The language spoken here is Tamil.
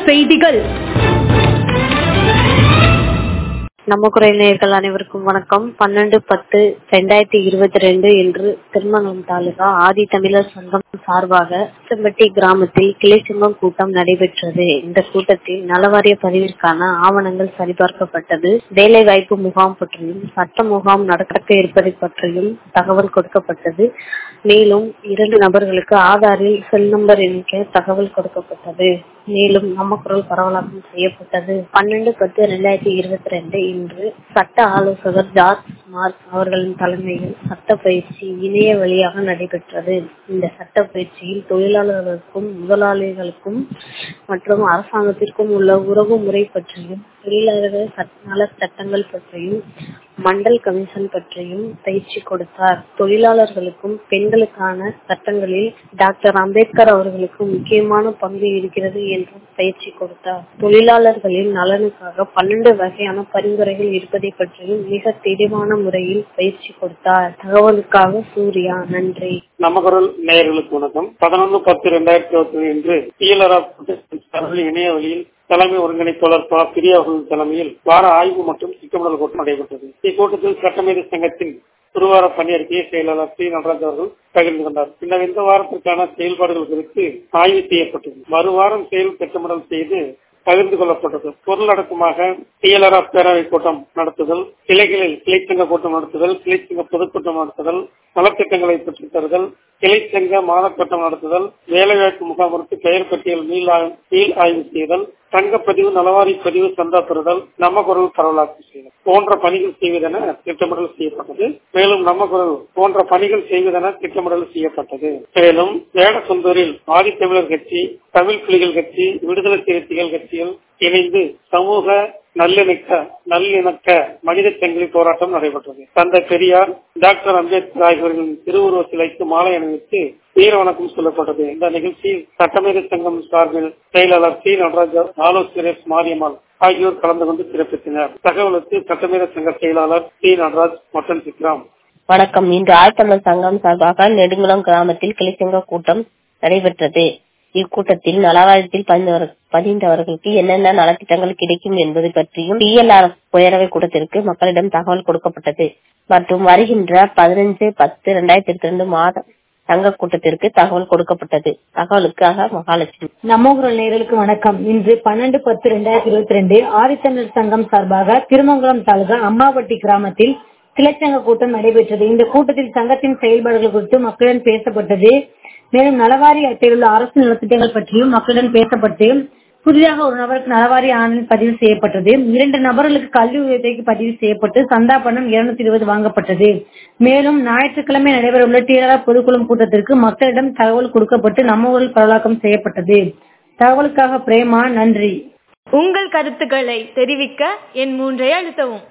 செய்திகள் நம்ம குறை நேயர்கள் அனைவருக்கும் வணக்கம் பன்னெண்டு பத்து ரெண்டாயிரத்தி இருபத்தி ரெண்டு இன்று திருமங்கலம் தாலுகா ஆதி தமிழர் சங்கம் சார்பாக செம்பட்டி கிராமத்தில் கிளைச்சங்கம் கூட்டம் நடைபெற்றது இந்த கூட்டத்தில் நலவாரிய பதிவிற்கான ஆவணங்கள் சரிபார்க்கப்பட்டது வேலை வாய்ப்பு முகாம் பற்றியும் சட்ட முகாம் நடக்க இருப்பதை பற்றியும் தகவல் கொடுக்கப்பட்டது மேலும் இரண்டு நபர்களுக்கு ஆதாரில் செல் நம்பர் எண்ணிக்கை தகவல் கொடுக்கப்பட்டது மேலும் நம்ம குரல் பரவலாக்கம் செய்யப்பட்டது பன்னெண்டு பத்து இரண்டாயிரத்தி இருபத்தி ரெண்டு இன்று சட்ட ஆலோசகர் ஜார்ஜ் மார்க் அவர்களின் தலைமையில் சட்ட பயிற்சி இணைய வழியாக நடைபெற்றது இந்த சட்ட பயிற்சியில் தொழிலாளர்களுக்கும் முதலாளிகளுக்கும் மற்றும் அரசாங்கத்திற்கும் உள்ள உறவு முறை பற்றியும் தொழிலாளர்கள் நல சட்டங்கள் பற்றியும் மண்டல் கமிஷன் பற்றியும் பயிற்சி கொடுத்தார் தொழிலாளர்களுக்கும் பெண்களுக்கான சட்டங்களில் டாக்டர் அம்பேத்கர் அவர்களுக்கு முக்கியமான பங்கு இருக்கிறது என்றும் பயிற்சி கொடுத்தார் தொழிலாளர்களின் நலனுக்காக பன்னெண்டு வகையான பரிந்துரைகள் இருப்பதை பற்றியும் மிக தெளிவான முறையில் பயிற்சி கொடுத்தார் தகவலுக்காக சூர்யா நன்றி நம்ம குரல் நேயர்களுக்கு வணக்கம் பதினொன்று பத்து இரண்டாயிரத்தி இருபத்தி இன்று டிஎல்ஆர் இணைய வழியில் தலைமை ஒருங்கிணைப்பாளர் ப பிரியா அவர்கள் தலைமையில் வார ஆய்வு மற்றும் திட்டமிடல் கூட்டம் நடைபெற்றது இக்கூட்டத்தில் சட்டமேதை சங்கத்தின் ஒருவார பணியறிக்கையை செயலாளர் சி நடராஜ் அவர்கள் பகிர்ந்து கொண்டார் பின்னர் இந்த வாரத்திற்கான செயல்பாடுகள் குறித்து ஆய்வு செய்யப்பட்டது மறுவாரம் செயல் திட்டமிடல் செய்து பகிர்ந்து கொள்ளப்பட்டது பொருளடக்கமாக டிஎல்ஆர்எஃப் பேரவை கூட்டம் நடத்துதல் கிளைகளில் கிளைச்சங்க கூட்டம் நடத்துதல் கிளைச்சங்க பொதுக்கூட்டம் நடத்துதல் நலத்திட்டங்களை பெற்றுத் தருதல் கிளைச்சங்க மாதக்கூட்டம் நடத்துதல் வேலைவாய்ப்பு முகாம் குறித்து பெயர் பட்டியல் மீள் மீள் ஆய்வு செய்தல் தங்கப்பதிவு நலவாரி பதிவு சந்தா பெறுதல் நம்ம குரல் பரவலாக்கம் செய்தல் போன்ற பணிகள் செய்வதென திட்டமிடல் செய்யப்பட்டது மேலும் நம்ம குரல் போன்ற பணிகள் செய்வதென திட்டமிடல் செய்யப்பட்டது மேலும் வேடசொந்தூரில் ஆதித்தமிழர் கட்சி தமிழ் புலிகள் கட்சி விடுதலை சிறுத்தைகள் கட்சிகள் இணைந்து சமூக நல்லிணக்க நல்லிணக்க மனித சங்கிலி போராட்டம் நடைபெற்றது தந்தை பெரியார் டாக்டர் அம்பேத்கர் ஆகியோர்களின் திருவுருவ சிலைக்கு மாலை அணிவித்து வீர வணக்கம் சொல்லப்பட்டது இந்த நிகழ்ச்சியில் சட்டமேதை சங்கம் சார்பில் செயலாளர் சி நடராஜர் ஆலோசகர் மாரியம்மாள் ஆகியோர் கலந்து கொண்டு சிறப்பித்தனர் தகவலுக்கு சட்டமேதை சங்க செயலாளர் சி நடராஜ் மற்றும் சித்ராம் வணக்கம் இன்று ஆழ்த்தமிழ் சங்கம் சார்பாக நெடுங்குளம் கிராமத்தில் கிளைச்சங்க கூட்டம் நடைபெற்றது இக்கூட்டத்தில் நலவாரியத்தில் பதிந்தவர்களுக்கு என்னென்ன நலத்திட்டங்கள் கிடைக்கும் என்பது பற்றியும் டிஎல்ஆர் பேரவை கூட்டத்திற்கு மக்களிடம் தகவல் கொடுக்கப்பட்டது மற்றும் வருகின்ற பதினஞ்சு பத்து இரண்டாயிரத்தி இருபத்தி ரெண்டு மாதம் சங்க கூட்டத்திற்கு தகவல் கொடுக்கப்பட்டது தகவலுக்காக மகாலட்சுமி நம்ம நேர்களுக்கு வணக்கம் இன்று பன்னெண்டு பத்து ரெண்டாயிரத்தி இருபத்தி ரெண்டு ஆதித்தமிழர் சங்கம் சார்பாக திருமங்கலம் தாலுகா அம்மாவட்டி கிராமத்தில் கிளைச்சங்க கூட்டம் நடைபெற்றது இந்த கூட்டத்தில் சங்கத்தின் செயல்பாடுகள் குறித்து மக்களிடம் பேசப்பட்டது மேலும் நலவாரி அட்டையில் உள்ள அரசு நலத்திட்டங்கள் பற்றியும் மக்களிடம் பேசப்பட்டு புதிதாக ஒரு நபருக்கு நலவாரி ஆணையம் பதிவு செய்யப்பட்டது இரண்டு நபர்களுக்கு கல்வி உதவிக்கு பதிவு செய்யப்பட்டு சந்தா பணம் இருநூத்தி இருபது வாங்கப்பட்டது மேலும் ஞாயிற்றுக்கிழமை நடைபெறவுள்ள டிஆர்ஆர் பொதுக்குழு கூட்டத்திற்கு மக்களிடம் தகவல் கொடுக்கப்பட்டு நம்ம ஊரில் பரவலாக்கம் செய்யப்பட்டது தகவலுக்காக பிரேமா நன்றி உங்கள் கருத்துக்களை தெரிவிக்க என் மூன்றை அழுத்தவும்